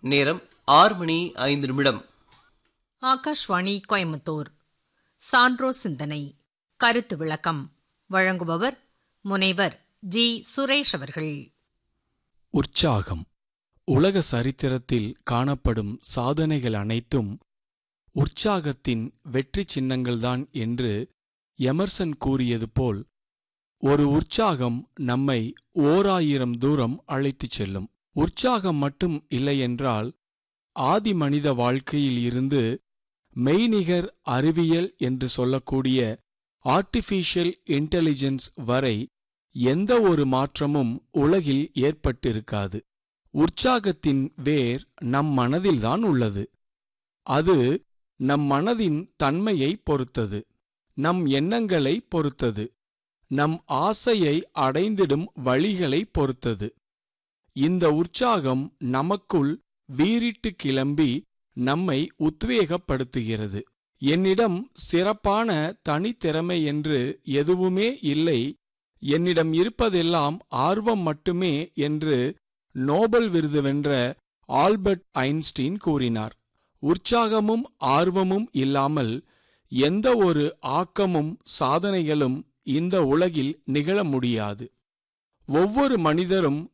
நேரம் ஆறு மணி ஐந்து நிமிடம் ஆகாஷ்வாணி கோயம்புத்தூர் சான்றோ சிந்தனை கருத்து விளக்கம் வழங்குபவர் முனைவர் ஜி சுரேஷ் அவர்கள் உற்சாகம் உலக சரித்திரத்தில் காணப்படும் சாதனைகள் அனைத்தும் உற்சாகத்தின் வெற்றி சின்னங்கள்தான் என்று எமர்சன் கூறியது போல் ஒரு உற்சாகம் நம்மை ஓராயிரம் தூரம் அழைத்துச் செல்லும் உற்சாகம் மட்டும் இல்லையென்றால் ஆதி மனித வாழ்க்கையில் இருந்து மெய்நிகர் அறிவியல் என்று சொல்லக்கூடிய ஆர்டிஃபிஷியல் இன்டெலிஜென்ஸ் வரை எந்த ஒரு மாற்றமும் உலகில் ஏற்பட்டிருக்காது உற்சாகத்தின் வேர் நம் மனதில்தான் உள்ளது அது நம் மனதின் தன்மையை பொறுத்தது நம் எண்ணங்களை பொறுத்தது நம் ஆசையை அடைந்திடும் வழிகளை பொறுத்தது இந்த உற்சாகம் நமக்குள் வீறிட்டு கிளம்பி நம்மை உத்வேகப்படுத்துகிறது என்னிடம் சிறப்பான தனித்திறமை என்று எதுவுமே இல்லை என்னிடம் இருப்பதெல்லாம் ஆர்வம் மட்டுமே என்று நோபல் விருது வென்ற ஆல்பர்ட் ஐன்ஸ்டீன் கூறினார் உற்சாகமும் ஆர்வமும் இல்லாமல் எந்த ஒரு ஆக்கமும் சாதனைகளும் இந்த உலகில் நிகழ முடியாது ஒவ்வொரு மனிதரும்